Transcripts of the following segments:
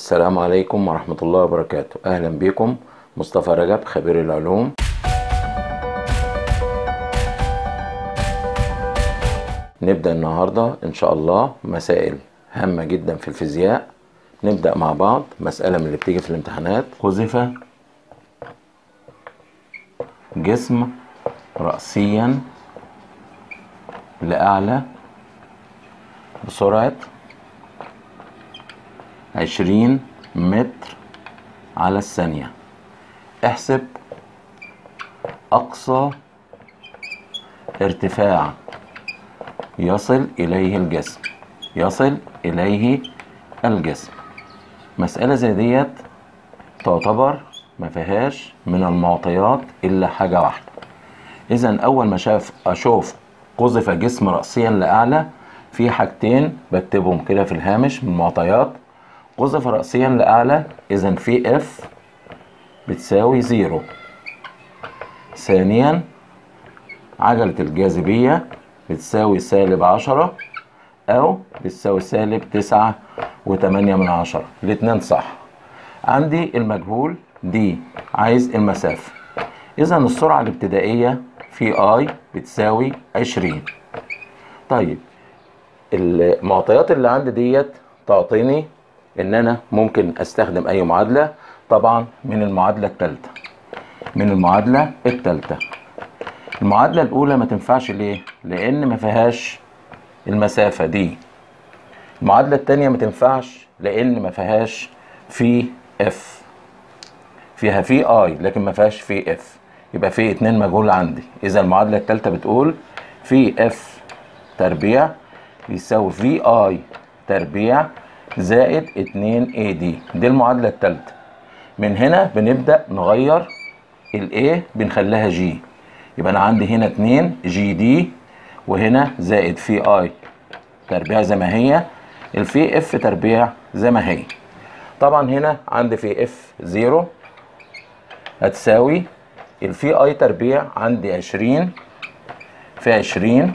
السلام عليكم ورحمة الله وبركاته أهلا بكم مصطفى رجب خبير العلوم نبدأ النهاردة إن شاء الله مسائل هامة جدا في الفيزياء نبدأ مع بعض مسألة من اللي بتيجي في الامتحانات قذف جسم رأسيا لأعلى بسرعة عشرين متر على الثانية احسب أقصى ارتفاع يصل إليه الجسم يصل إليه الجسم مسألة زي ديت تعتبر ما فيهاش من المعطيات إلا حاجة واحدة إذا أول ما شاف أشوف قذف جسم رأسيا لأعلى في حاجتين بكتبهم كده في الهامش من المعطيات قذف رأسيا لأعلى إذا في اف بتساوي زيرو ثانيا عجلة الجاذبية بتساوي سالب عشرة أو بتساوي سالب تسعة وتمانية من عشرة الاتنين صح عندي المجهول دي عايز المسافة إذا السرعة الابتدائية في اي بتساوي عشرين طيب المعطيات اللي عندي ديت تعطيني ان انا ممكن استخدم اي معادلة طبعا من المعادلة الثالثة من المعادلة الثالثة المعادلة الاولى ما تنفعش ليه لان ما فيهاش المسافة دي المعادلة الثانية ما تنفعش لان ما فيهاش في اف فيها في اي لكن ما فيهاش في اف يبقى في اتنين مجهول عندي اذا المعادلة الثالثة بتقول في اف تربيع بيساوي في اي تربيع زائد 2 اي دي دي المعادله الثالثه من هنا بنبدا نغير الاي بنخليها جي يبقى انا عندي هنا 2 جي دي وهنا زائد في اي تربيع زي ما هي الفي اف تربيع زي ما هي طبعا هنا عندي في اف 0 هتساوي الفي اي تربيع عندي 20 في 20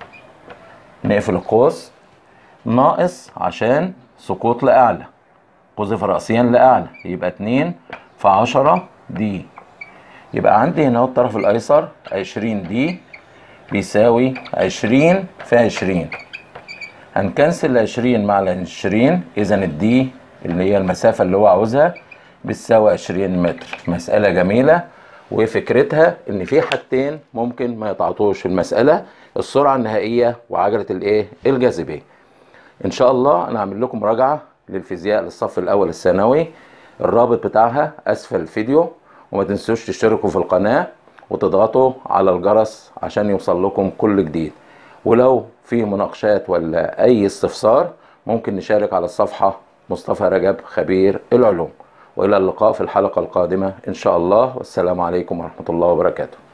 نقفل القوس ناقص عشان سقوط لأعلى قذف رأسيا لأعلى يبقى اتنين في عشرة دي يبقى عندي هنا الطرف الأيسر عشرين دي بيساوي عشرين في عشرين هنكنسل عشرين مع العشرين إذا الدي اللي هي المسافة اللي هو عاوزها بتساوي عشرين متر مسألة جميلة وفكرتها إن في حاجتين ممكن ما يتعطوش في المسألة السرعة النهائية وعجلة الإيه الجاذبية ان شاء الله انا هعمل لكم مراجعه للفيزياء للصف الاول الثانوي الرابط بتاعها اسفل الفيديو وما تنسوش تشتركوا في القناه وتضغطوا على الجرس عشان يوصل لكم كل جديد ولو في مناقشات ولا اي استفسار ممكن نشارك على الصفحه مصطفى رجب خبير العلوم والى اللقاء في الحلقه القادمه ان شاء الله والسلام عليكم ورحمه الله وبركاته